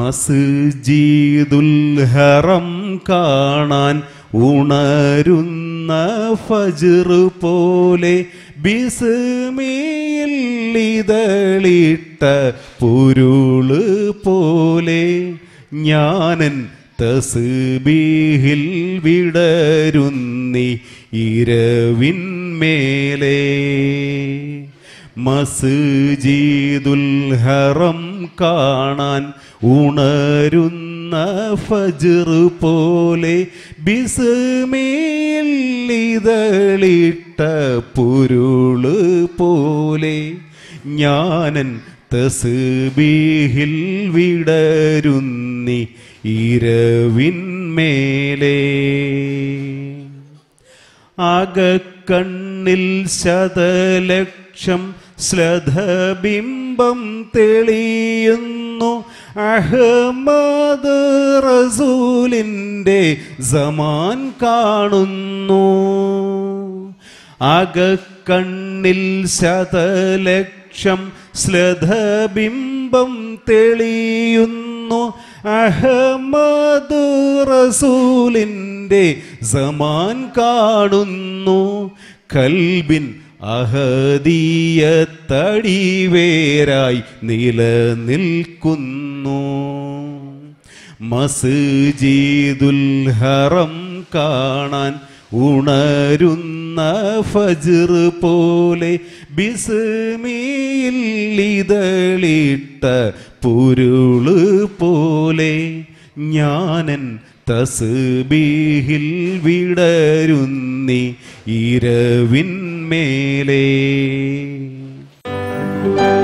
മസ്ജിദുൽ ഹറം കാണാൻ ഉണരുന്ന ഫജ്ർ പോലെ ബിസ്മിയിൽ ഇതളിട്ട പൊരുള് പോലെ ഞാനൻ തസ്ബീഹിൽ വിടരുന്നി ഇരവിന്മേലേ മസ്ജിദുൽ ഹറം കാണാൻ ഉണരുന്ന ഫജ്ർ പോലെ ബിസ്മിയിൽ ഇതളിട്ട പൊരുള് പോലെ ഞാനൻ തസ്ബീഹിൽ വിടരുന്നി ഇരവിന്മേലേ അകക്കണ്ണിൽ ശതലക്ഷം ശ്ലഥബിംബം തെളിയുന്നു അഹമ്മദ് റസൂലിൻ്റെ സമാൻ കാണുന്നു അകക്കണ്ണിൽ ശതലക്ഷം ശ്ലഥബിംബം തെളിയുന്നു അഹമ്മദ് റസൂലിൻ്റെ സമാൻ കാണുന്നു കൽബിൻ അഹദീയത്തടിവേരായി നിലനിൽക്കുന്നു മസ്ജിദുൽ ഹറം കാണാൻ ഉണരുന്ന ഫജ്ർ പോലെ ബിസ്മിയിൽ ഇതളിട്ട പൊരുള് പോലെ ഞാനൻ തസ്ബീഹിൽ വിടരുന്നി ഇരവിന്മേലേ